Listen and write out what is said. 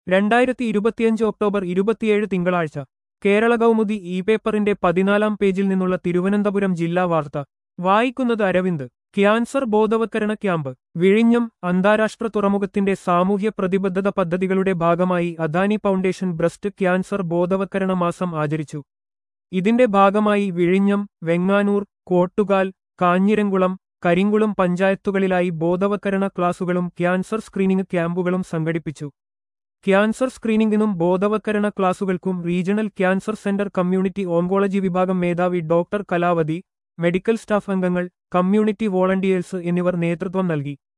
രണ്ടായിരത്തി ഇരുപത്തിയഞ്ച് ഒക്ടോബർ ഇരുപത്തിയേഴ് തിങ്കളാഴ്ച കേരള കൗമുദി ഇ പേപ്പറിന്റെ പതിനാലാം പേജിൽ നിന്നുള്ള തിരുവനന്തപുരം ജില്ലാ വാർത്ത വായിക്കുന്നത് അരവിന്ദ് ക്യാൻസർ ബോധവത്കരണ ക്യാമ്പ് വിഴിഞ്ഞം അന്താരാഷ്ട്ര തുറമുഖത്തിന്റെ സാമൂഹ്യ പ്രതിബദ്ധത പദ്ധതികളുടെ ഭാഗമായി അദാനി ഫൗണ്ടേഷൻ ബ്രസ്റ്റ് ക്യാൻസർ ബോധവത്കരണ മാസം ആചരിച്ചു ഇതിന്റെ ഭാഗമായി വിഴിഞ്ഞം വെങ്ങാനൂർ കോട്ടുകാൽ കാഞ്ഞിരംകുളം കരിങ്കുളം പഞ്ചായത്തുകളിലായി ബോധവത്കരണ ക്ലാസുകളും ക്യാൻസർ സ്ക്രീനിംഗ് ക്യാമ്പുകളും സംഘടിപ്പിച്ചു ക്യാൻസർ സ്ക്രീനിംഗിനും ബോധവത്കരണ ക്ലാസുകൾക്കും regional cancer centre community oncology വിഭാഗം മേധാവി ഡോക്ടർ കലാവതി മെഡിക്കൽ സ്റ്റാഫ് അംഗങ്ങൾ കമ്മ്യൂണിറ്റി വോളണ്ടിയേഴ്സ് എന്നിവർ നേതൃത്വം നൽകി